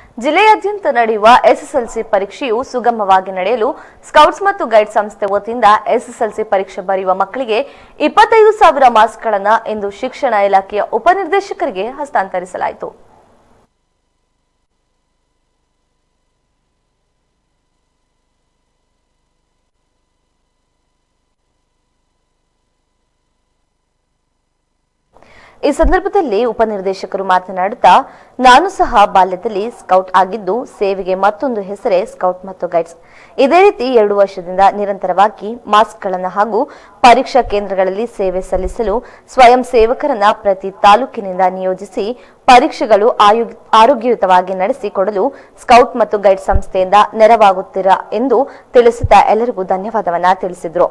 ಜಿಲ್ಲೆಯಾದ್ಯಂತ ನಡೆಯುವ ಎಸ್ಎಸ್ಎಲ್ಸಿ ಪರೀಕ್ಷೆಯು ಸುಗಮವಾಗಿ ನಡೆಯಲು ಸ್ಕೌಟ್ಸ್ ಮತ್ತು ಗೈಡ್ ಸಂಸ್ಥೆ ವತಿಯಿಂದ ಎಸ್ಎಸ್ಎಲ್ಸಿ ಪರೀಕ್ಷೆ ಬರೆಯುವ ಮಕ್ಕಳಿಗೆ ಇಪ್ಪತ್ತೈದು ಸಾವಿರ ಮಾಸ್ಕ್ಗಳನ್ನು ಇಂದು ಶಿಕ್ಷಣ ಇಲಾಖೆಯ ಉಪನಿರ್ದೇಶಕರಿಗೆ ಹಸ್ತಾಂತರಿಸಲಾಯಿತು ಈ ಸಂದರ್ಭದಲ್ಲಿ ಉಪನಿರ್ದೇಶಕರು ಮಾತನಾಡುತ್ತಾ ನಾನು ಸಹ ಬಾಲ್ಯದಲ್ಲಿ ಸ್ಕೌಟ್ ಆಗಿದ್ದು ಸೇವೆಗೆ ಮತ್ತೊಂದು ಹೆಸರೇ ಸ್ಕೌಟ್ ಮತ್ತು ಗೈಡ್ಸ್ ಇದೇ ರೀತಿ ಎರಡು ವರ್ಷದಿಂದ ನಿರಂತರವಾಗಿ ಮಾಸ್ಕ್ಗಳನ್ನು ಹಾಗೂ ಪರೀಕ್ಷಾ ಕೇಂದ್ರಗಳಲ್ಲಿ ಸೇವೆ ಸಲ್ಲಿಸಲು ಸ್ವಯಂ ಸೇವಕರನ್ನ ಪ್ರತಿ ತಾಲೂಕಿನಿಂದ ನಿಯೋಜಿಸಿ ಪರೀಕ್ಷೆಗಳು ಆಯು- ಆರೋಗ್ಯಯುತವಾಗಿ ನಡೆಸಿಕೊಡಲು ಸ್ಕೌಟ್ ಮತ್ತು ಗೈಡ್ ಸಂಸ್ಥೆಯಿಂದ ನೆರವಾಗುತ್ತೀರಾ ಎಂದು ತಿಳಿಸುತ್ತಾ ಎಲ್ಲರಿಗೂ ಧನ್ಯವಾದವನ್ನ ತಿಳಿಸಿದ್ರು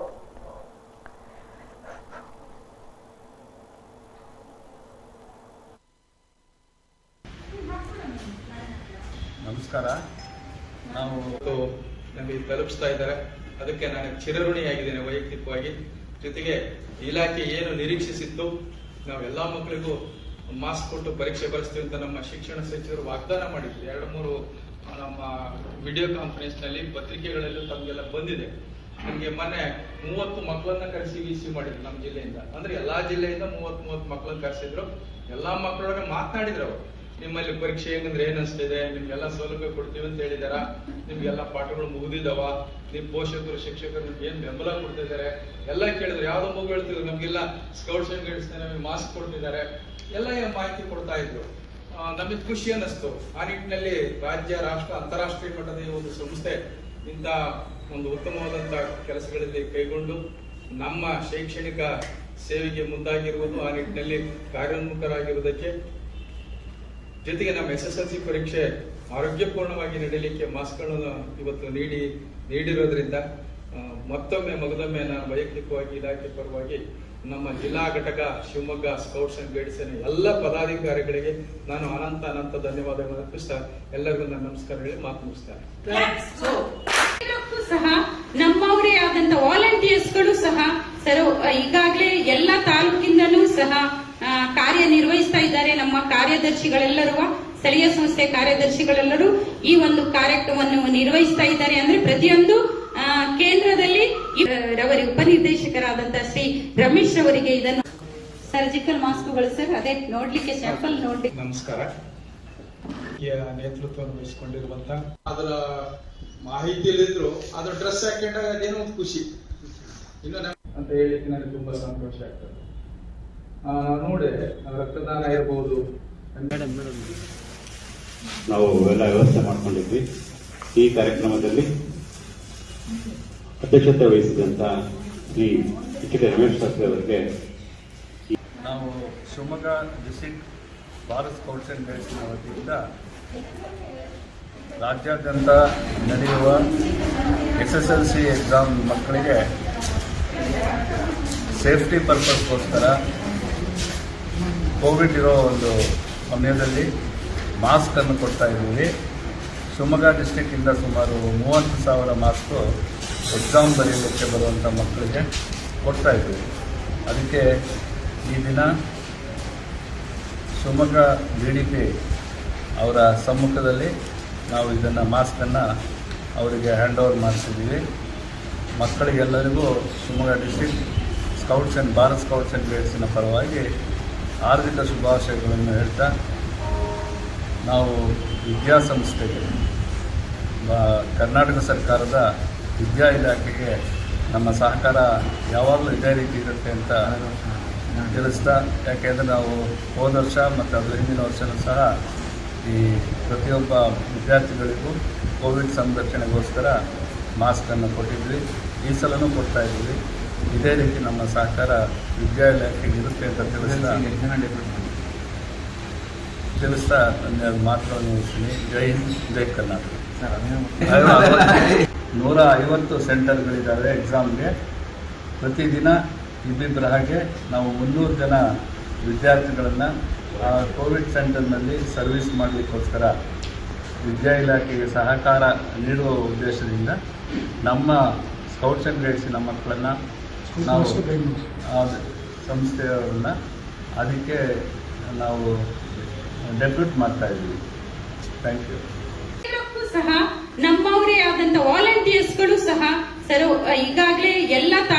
ನಮಸ್ಕಾರ ನಾವು ಇವತ್ತು ನಮಗೆ ತಲುಪಿಸ್ತಾ ಇದ್ದಾರೆ ಅದಕ್ಕೆ ನಾನು ಚಿರಋಣಿಯಾಗಿದ್ದೇನೆ ವೈಯಕ್ತಿಕವಾಗಿ ಜೊತೆಗೆ ಇಲಾಖೆ ಏನು ನಿರೀಕ್ಷಿಸಿತ್ತು ನಾವು ಎಲ್ಲಾ ಮಕ್ಕಳಿಗೂ ಮಾಸ್ಕ್ ಕೊಟ್ಟು ಪರೀಕ್ಷೆ ಬರೆಸ್ತೀವಿ ಅಂತ ನಮ್ಮ ಶಿಕ್ಷಣ ಸಚಿವರು ವಾಗ್ದಾನ ಮಾಡಿದ್ರು ಎರಡು ಮೂರು ನಮ್ಮ ವಿಡಿಯೋ ಕಾನ್ಫರೆನ್ಸ್ ನಲ್ಲಿ ಪತ್ರಿಕೆಗಳಲ್ಲೂ ತಮಗೆಲ್ಲ ಬಂದಿದೆ ನಮಗೆ ಮೊನ್ನೆ ಮೂವತ್ತು ಮಕ್ಕಳನ್ನ ಕರೆಸಿ ವಿ ಸಿ ಮಾಡಿದ್ರು ನಮ್ಮ ಜಿಲ್ಲೆಯಿಂದ ಅಂದ್ರೆ ಎಲ್ಲಾ ಜಿಲ್ಲೆಯಿಂದ ಮೂವತ್ ಮೂವತ್ತು ಮಕ್ಕಳನ್ನ ಕರೆಸಿದ್ರು ಎಲ್ಲಾ ಮಕ್ಕಳೊಳಗೆ ಮಾತನಾಡಿದ್ರು ಅವರು ನಿಮ್ಮಲ್ಲಿ ಪರೀಕ್ಷೆ ಹೆಂಗಂದ್ರೆ ಏನ್ ಅನ್ಸ್ತಿದೆ ನಿಮ್ಗೆಲ್ಲ ಸೌಲಭ್ಯ ಕೊಡ್ತೀವಿ ಅಂತ ಹೇಳಿದಾರ ನಿಮ್ಗೆಲ್ಲ ಪಾಠಗಳು ಮುಗಿದಿದಾವ ನಿಮ್ ಪೋಷಕರು ಶಿಕ್ಷಕರು ನಿಮ್ಗೆ ಏನ್ ಬೆಂಬಲ ಕೊಡ್ತಿದ್ದಾರೆ ಎಲ್ಲ ಕೇಳಿದ್ರು ಯಾವ್ದೋ ಮಗು ಹೇಳ್ತಿದ್ರು ನಮ್ಗೆಲ್ಲ ಸ್ಕೌಟ್ಸ್ ಅಂಡ್ ಗೈಡ್ಸ್ ನಮಗೆ ಮಾಸ್ಕ್ ಕೊಡ್ತಿದ್ದಾರೆ ಎಲ್ಲ ಏನ್ ಮಾಹಿತಿ ಕೊಡ್ತಾ ಇದ್ರು ಆ, ನಮಗೆ ಖುಷಿ ಅನ್ನಿಸ್ತು ಆ ನಿಟ್ಟಿನಲ್ಲಿ ರಾಜ್ಯ ರಾಷ್ಟ್ರ ಅಂತಾರಾಷ್ಟ್ರೀಯ ಮಟ್ಟದ ಈ ಒಂದು ಸಂಸ್ಥೆ ಇಂಥ ಒಂದು ಉತ್ತಮವಾದಂತ ಕೆಲಸಗಳಲ್ಲಿ ಕೈಗೊಂಡು ನಮ್ಮ ಶೈಕ್ಷಣಿಕ ಸೇವೆಗೆ ಮುಂದಾಗಿರುವುದು ಆ ನಿಟ್ಟಿನಲ್ಲಿ ಕಾರ್ಯೋನ್ಮುಖರಾಗಿರುವುದಕ್ಕೆ ಜೊತೆಗೆ ನಮ್ಮ ಎಸ್ ಎಸ್ ಎಲ್ ಸಿ ಪರೀಕ್ಷೆ ಆರೋಗ್ಯಪೂರ್ಣವಾಗಿ ನಡೀಲಿಕ್ಕೆ ಮಾಸ್ಕ್ಗಳನ್ನು ಇವತ್ತು ನೀಡಿ ನೀಡಿರೋದ್ರಿಂದ ಆ, ಮತ್ತೊಮ್ಮೆ ಮಗದೊಮ್ಮೆ ನಾನು ವೈಯಕ್ತಿಕವಾಗಿ ಇಲಾಖೆ ಪರವಾಗಿ ನಮ್ಮ ಜಿಲ್ಲಾ ಘಟಕ ಶಿವಮೊಗ್ಗ ಸ್ಕೌಟ್ಸ್ ಅಂಡ್ ಗೈಡ್ಸ್ ಎಲ್ಲ ಪದಾಧಿಕಾರಿಗಳಿಗೆ ನಾನು ಅನಂತ ಅನಂತ ಧನ್ಯವಾದಗಳನ್ನು ಅರ್ಪಿಸ್ತಾ ಎಲ್ಲರಿಗೂ ನಾನು ನಮಸ್ಕಾರ ಹೇಳಿ ಮಾತು ಮುಗಿಸ್ತೇನೆ ಎಲ್ಲಕ್ಕೂ ಸಹ ನಮ್ಮವರೇ ಆದಂತ ವಾಲಂಟಿಯರ್ಸ್ಗಳು ಸಹ ಸರ್ ಈಗಾಗಲೇ ಎಲ್ಲ ತಾಲೂಕಿಂದಲೂ ಸಹ ಆ, ಕಾರ್ಯನಿರ್ವಹಿಸ್ತಾ ಇದ್ದಾರೆ ನಮ್ಮ ಕಾರ್ಯದರ್ಶಿಗಳೆಲ್ಲರೂ ಸ್ಥಳೀಯ ಸಂಸ್ಥೆ ಕಾರ್ಯದರ್ಶಿಗಳೆಲ್ಲರೂ ಈ ಒಂದು ಕಾರ್ಯಕ್ರಮವನ್ನು ನಿರ್ವಹಿಸ್ತಾ ಇದ್ದಾರೆ ಅಂದ್ರೆ ಪ್ರತಿಯೊಂದು ಆ, ಕೇಂದ್ರದಲ್ಲಿ ಈ, ರವರಿ ಉಪನಿರ್ದೇಶಕರಾದಂತ ಶ್ರೀ ರಮೇಶ್ ಅವರಿಗೆ ಇದನ್ನು ಸರ್ಜಿಕಲ್ ಮಾಸ್ಕ್ಗಳು ಸರ್ ಅದೇ ನೋಡ್ಲಿಕ್ಕೆ ಸ್ಯಾಂಪಲ್ ನೋಡ್ಲಿಕ್ಕೆ ನಮಸ್ಕಾರ ಈ ನೇತೃತ್ವವನ್ನು ವಹಿಸಿಕೊಂಡಿರುವಂತ ಅದರ ಮಾಹಿತಿಯಲ್ಲಿದ್ರು ಅದು ಡ್ರೆಸ್ ಹಾಕೊಂಡಾಗ ಅದೇನೋ ಒಂದು ಖುಷಿ ಇನ್ನು ನಮ್- ಅಂತ ಹೇಳಿಕ್ಕೆ ನನಗೆ ತುಂಬಾ ಸಂತೋಷ ಆಗ್ತದೆ ಆ, ನೋಡಿ ರಕ್ತದಾನ ಇರಬಹುದು ನಾವು ಎಲ್ಲ ವ್ಯವಸ್ಥೆ ಮಾಡ್ಕೊಂಡಿದ್ವಿ ಈ ಕಾರ್ಯಕ್ರಮದಲ್ಲಿ ಅಧ್ಯಕ್ಷತೆ ವಹಿಸಿದಂತ ಶ್ರೀ ಕಿಕ್ಕಿದೆ ರಮೇಶ್ ಶಾಸ್ತ್ರಿ ಅವರಿಗೆ ನಾವು Shivamogga district Bharat scouts and ಗೈಡ್ಸ್ನ ವತಿಯಿಂದ ರಾಜ್ಯಾದ್ಯಂತ ನಡೆಯುವ S S L C exam ಮಕ್ಕಳಿಗೆ ಸೇಫ್ಟಿ ಪರ್ಪಸ್ಗೋಸ್ಕರ ಕೋವಿಡ್ ಇರೋ ಒಂದು ಸಮಯದಲ್ಲಿ ಮಾಸ್ಕನ್ನು ಕೊಡ್ತಾ ಇದ್ದೀವಿ ಶಿವಮೊಗ್ಗ ಡಿಸ್ಟಿಕ್ಕಿಂದ ಸುಮಾರು ಮೂವತ್ತು ಸಾವಿರ ಮಾಸ್ಕು ಎಕ್ಸಾಮ್ ಬರೆಯಲಿಕ್ಕೆ ಬರುವಂಥ ಮಕ್ಕಳಿಗೆ ಕೊಡ್ತಾ ಇದ್ದೀವಿ ಅದಕ್ಕೆ ಈ ದಿನ ಶಿವಮೊಗ್ಗ ಬಿ ಡಿ ಪಿ ಅವರ ಸಮ್ಮುಖದಲ್ಲಿ ನಾವು ಇದನ್ನು ಮಾಸ್ಕನ್ನು ಅವರಿಗೆ ಹ್ಯಾಂಡ್ ಓವರ್ ಮಾಡಿಸಿದ್ದೀವಿ ಮಕ್ಕಳಿಗೆಲ್ಲರಿಗೂ Shivamogga district scouts and Bharat scouts and ಗೈಡ್ಸಿನ ಪರವಾಗಿ ಆರ್ಥಿಕ ಶುಭಾಶಯಗಳನ್ನು ಹೇಳ್ತಾ ನಾವು ವಿದ್ಯಾಸಂಸ್ಥೆಗೆ ಬ- ಕರ್ನಾಟಕ ಸರ್ಕಾರದ ವಿದ್ಯಾ ಇಲಾಖೆಗೆ ನಮ್ಮ ಸಹಕಾರ ಯಾವಾಗಲೂ ಇದೇ ರೀತಿ ಇರುತ್ತೆ ಅಂತ ತಿಳಿಸ್ತಾ ಯಾಕೆಂದರೆ ನಾವು ಹೋದ ವರ್ಷ ಮತ್ತು ಅದರ ಹಿಂದಿನ ವರ್ಷನೂ ಸಹ ಈ ಪ್ರತಿಯೊಬ್ಬ ವಿದ್ಯಾರ್ಥಿಗಳಿಗೂ ಕೋವಿಡ್ ಸಂರಕ್ಷಣೆಗೋಸ್ಕರ ಮಾಸ್ಕನ್ನು ಕೊಟ್ಟಿದ್ವಿ ಈ ಸಲನೂ ಕೊಡ್ತಾ ಇದ್ದೀವಿ ಇದೇ ರೀತಿ ನಮ್ಮ ಸಹಕಾರ ವಿದ್ಯಾ ಇಲಾಖೆಗೆ ಇರುತ್ತೆ ಅಂತ ತಿಳಿಸ್ತಾ ತಿಳಿಸ್ತಾ ನನ್ನ ಮಾತುಗಳನ್ನು ಮುಗಿಸ್ತೀನಿ ಜೈ ಹಿಂದ್ ಜೈ ಕರ್ನಾಟಕ ನೂರ ಐವತ್ತು ಸೆಂಟರ್ಗಳಿದ್ದಾವೆ ಎಕ್ಸಾಮ್ಗೆ ಪ್ರತಿದಿನ ಇಬ್ಬಿಬ್ಬರ ಹಾಗೆ ನಾವು ಮುನ್ನೂರು ಜನ ವಿದ್ಯಾರ್ಥಿಗಳನ್ನು ಆ ಕೋವಿಡ್ ಸೆಂಟರ್ನಲ್ಲಿ ಸರ್ವಿಸ್ ಮಾಡಲಿಕ್ಕೋಸ್ಕರ ವಿದ್ಯಾ ಇಲಾಖೆಗೆ ಸಹಕಾರ ನೀಡುವ ಉದ್ದೇಶದಿಂದ ನಮ್ಮ ಸ್ಕೌಟ್ಸ್ ಆ್ಯಂಡ್ ಗೈಡ್ಸಿನ ಮಕ್ಕಳನ್ನು ನಾವು ಆ ಸಂಸ್ಥೆಯವ್ರನ್ನ ಅದಕ್ಕೆ ನಾವು ಡೆಪ್ಯೂಟ್ ಮಾಡ್ತಾ ಇದ್ದೀವಿ ಥ್ಯಾಂಕ್ ಯು ಸಹ ನಮ್ಮವರೇ ಆದಂತ ವಾಲಂಟಿಯರ್ಸ್ಗಳು ಸಹ ಸರ್ ಈಗಾಗಲೇ ಎಲ್ಲ